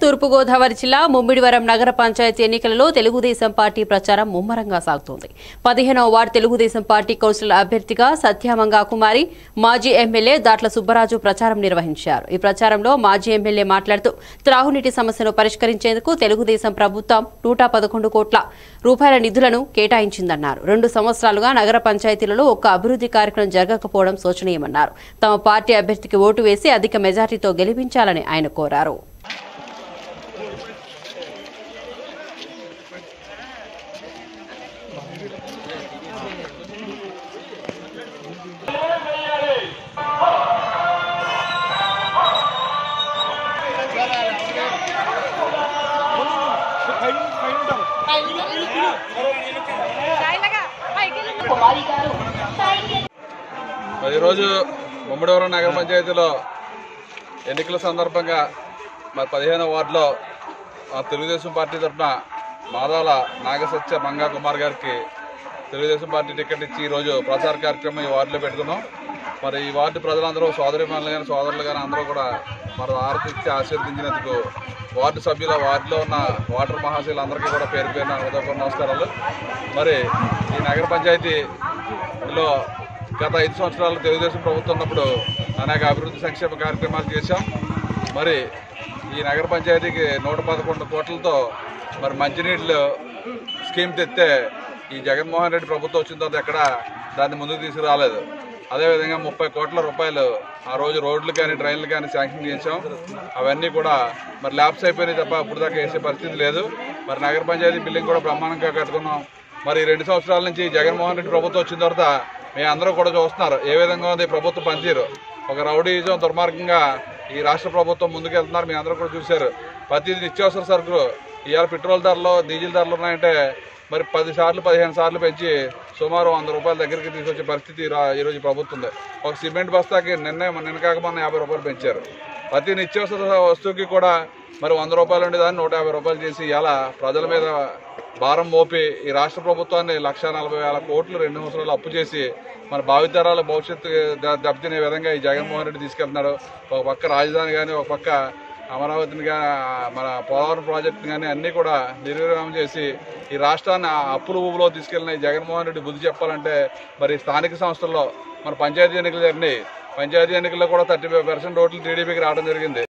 తూర్పుగోదావరి జిల్లా ముమ్మిడివరం నగర పంచాయతీ ఎన్నికలలో తెలుగుదేశం పార్టీ ప్రచారం ముమ్మరంగా సాగుతోంది పదిహేనవ వార్డు తెలుగుదేశం పార్టీ కౌన్సిలర్ అభ్యర్థిగా సత్యామంగా కుమారి మాజీ ఎమ్మెల్యే దాట్ల సుబ్బరాజు ప్రచారం నిర్వహించారు ఈ ప్రచారంలో మాజీ ఎమ్మెల్యే మాట్లాడుతూ త్రాగునీటి సమస్యను పరిష్కరించేందుకు తెలుగుదేశం ప్రభుత్వం నూట పదకొండు కోట్ల రూపాయల నిధులను కేటాయించిందన్నారు రెండు సంవత్సరాలుగా నగర పంచాయతీలలో ఒక్క అభివృద్ధి కార్యక్రమం జరగకపోవడం శోచనీయమన్నారు తమ పార్టీ అభ్యర్థికి ఓటు వేసి అధిక మెజార్టీతో గెలిపించాలని ఆయన కోరారు మరి ఈరోజు ముమ్మడివరం నగర పంచాయతీలో ఎన్నికల సందర్భంగా మరి పదిహేనవ వార్డులో మా తెలుగుదేశం పార్టీ తరఫున మాదాల నాగసత్య మంగా కుమార్ గారికి తెలుగుదేశం పార్టీ టికెట్ ఇచ్చి ఈరోజు ప్రచార కార్యక్రమం ఈ వార్డులో పెట్టుకున్నాం మరి ఈ వార్డు ప్రజలందరూ సోదరి కానీ సోదరులు కానీ అందరూ కూడా మరి ఆరతి ఇచ్చి ఆశీర్వదించినందుకు వార్డు సభ్యుల వార్డులో ఉన్న వాటర్ మహాశీలందరికీ కూడా పేరు పేరున హృదయపూర్వక నమస్కారాలు మరి ఈ నగర పంచాయతీలో గత ఐదు సంవత్సరాలు తెలుగుదేశం ప్రభుత్వం ఉన్నప్పుడు అనేక అభివృద్ధి సంక్షేమ కార్యక్రమాలు చేశాం మరి ఈ నగర పంచాయతీకి నూట పదకొండు కోట్లతో మరి మంచినీళ్ళు స్కీమ్ తెస్తే ఈ జగన్మోహన్ రెడ్డి ప్రభుత్వం వచ్చిన తర్వాత ఎక్కడ దాన్ని ముందుకు తీసుకురాలేదు అదేవిధంగా ముప్పై కోట్ల రూపాయలు ఆ రోజు రోడ్లు కానీ ట్రైన్లు కానీ శాంక్షన్ చేసాం అవన్నీ కూడా మరి ల్యాబ్స్ అయిపోయినాయి తప్ప ఇప్పుడు దాకా వేసే పరిస్థితి లేదు మరి నగర పంచాయతీ బిల్డింగ్ కూడా బ్రహ్మాండంగా కట్టుకున్నాం మరి ఈ రెండు సంవత్సరాల నుంచి జగన్మోహన్ రెడ్డి ప్రభుత్వం వచ్చిన తర్వాత మీ అందరూ కూడా చూస్తున్నారు ఏ విధంగా ఉంది ఈ ప్రభుత్వ పనితీరు ఒక రౌడీజం దుర్మార్గంగా ఈ రాష్ట్ర ప్రభుత్వం ముందుకెళ్తున్నారు మీ అందరూ కూడా చూశారు ప్రతి నిత్యావసర సరుకులు ఇవాళ పెట్రోల్ ధరలు డీజిల్ ధరలు ఉన్నాయంటే మరి పది సార్లు పదిహేను సార్లు పెంచి సుమారు వంద రూపాయల దగ్గరికి తీసుకొచ్చే పరిస్థితి ఈ రా- ఈరోజు ఈ ప్రభుత్వం ఉంది ఒక సిమెంట్ బస్తాకి నిన్నే నిన్న కాక మొన్న యాభై రూపాయలు పెంచారు ప్రతి నిత్యావసర వస్తువుకి కూడా మరి వంద రూపాయలు ఉండేదాన్ని నూట యాభై రూపాయలు చేసి ఇలా ప్రజల మీద భారం మోపి ఈ రాష్ట్ర ప్రభుత్వాన్ని లక్ష నలభై వేల కోట్లు రెండు సంవత్సరాలు అప్పు చేసి మన భావితరాల భవిష్యత్తు ద- దెబ్బతినే విధంగా ఈ జగన్మోహన్ రెడ్డి తీసుకెళ్తున్నాడు ఒక పక్క రాజధాని కానీ ఒక పక్క అమరావతిని కానీ మన పోలవరం ప్రాజెక్టు కానీ అన్నీ కూడా నిర్విరామం చేసి ఈ రాష్ట్రాన్ని ఆ అప్పుల ఊబులో తీసుకెళ్లిన ఈ జగన్మోహన్ రెడ్డి బుద్ధి చెప్పాలంటే మరి స్థానిక సంస్థల్లో మన పంచాయతీ ఎన్నికలు జరిగినాయి పంచాయతీ ఎన్నికల్లో కూడా థర్టీ ఫైవ్ పర్సెంట్ ఓట్లు టీడీపీకి రావడం జరిగింది